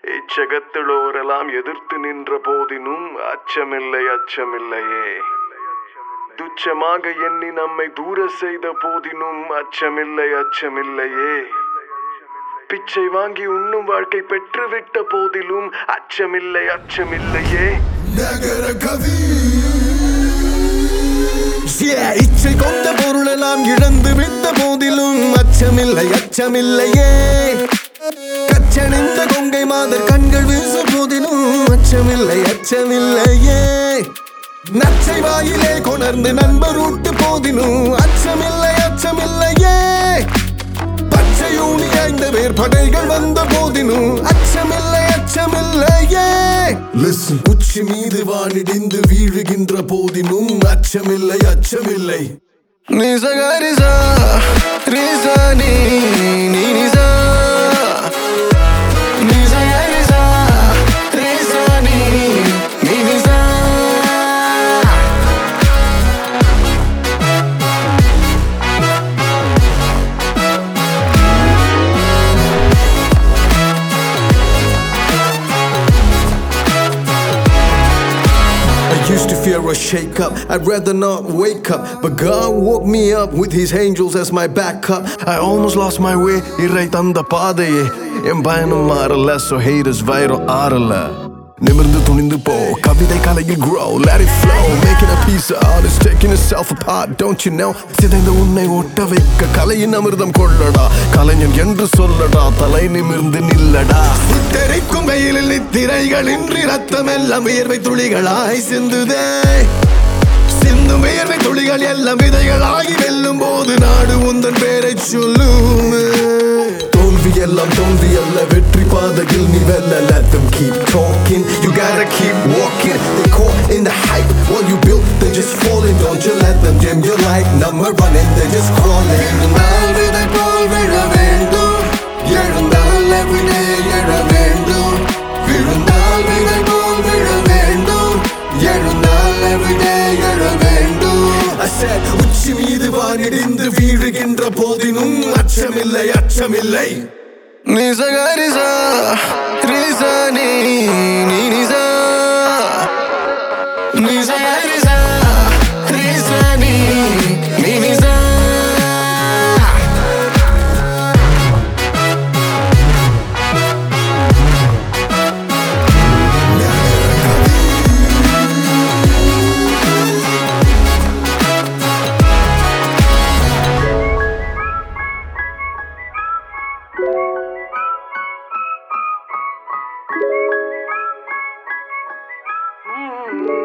இச்சகத்திலோரெல்லாம் எதிர்த்து நின்ற போதினும் அச்சமில்லை அச்சமில்லையே துச்சமாக எண்ணி நம்மை தூர செய்த போதினும் அச்சமில்லை அச்சமில்லையே பிச்சை வாங்கி உண்ணும் வாழ்க்கை பெற்றுவிட்ட போதிலும் அச்சமில்லை அச்சமில்லையே நகர கவி Yeah, இச்சை கொண்ட பொருளெல்லாம் இழந்து விட்ட போதிலும் அச்சமில்லை அச்சமில்லையே கச்சணிந்த கொங்கை மாதர் கண்கள் வீசும் போதிலும் அச்சமில்லை அச்சமில்லையே நச்சை வாயிலே கொணர்ந்து நண்பர் ஊட்டு போதினும் அச்சமில்லை அச்சமில்லையே பச்சை ஊனி ஐந்து பேர் படைகள் வந்த போதினும் அச்சமில்லை அச்சமில்லையே Listen. உச்சி மீது வானிடிந்து வீழுகின்ற போதினும் அச்சமில்லை அச்சமில்லை நிசகரிசா ரிசா நீ நீ நிசா நிசகரிசா ரிசா நீ நீ நிசா I used to fear a shake up, I'd rather not wake up. But God woke me up with His angels as my backup. I almost lost my way, இறை தந்த பாதையே என் பயணம் மாறல so haters வைரம் ஆறல நிமிர்ந்து துணிந்து போ கவிதை கலையில் grow let it flow making a piece of art is taking itself apart don't you know சிதைந்த உன்னை ஒட்ட வைக்க கலையின் அமிர்தம் கொள்ளடா கலைஞன் என்று சொல்லடா தலை நிமிர்ந்து நில்லடா சித்தரிக்கும் வெயிலில் நித்திரைகளின்றி ரத்தம் எல்லாம் வியர்வை துளிகளாய் சிந்துதே சிந்தும் வியர்வை துளிகள் எல்லாம் விதைகளாகி வெல்லும் போது நாடு உந்தன் பேரை சொல்லும் தோல்வி எல்லாம் தோல்வி அல்ல வெற்றி பாதையில் நீ வெல்ல let them keep talking you gotta keep walking they caught in the hype what you built they just falling don't you let them dim your light number running they just crawling எழுந்தால் விதை போல் விழ வேண்டும் எழுந்தால் everyday எழ வேண்டும் விழுந்தால் விதை போல் விழ வேண்டும் எழுந்தால் everyday எழ வேண்டும் I said உச்சி மீது வானிடிந்து வீழுகின்ற போதினும் அச்சமில்லை அச்சமில்லை நிசகரிசா ரிசா நீ நீ நிசா நிசகரிசா ரிசா நீ நீ நிசா Mm.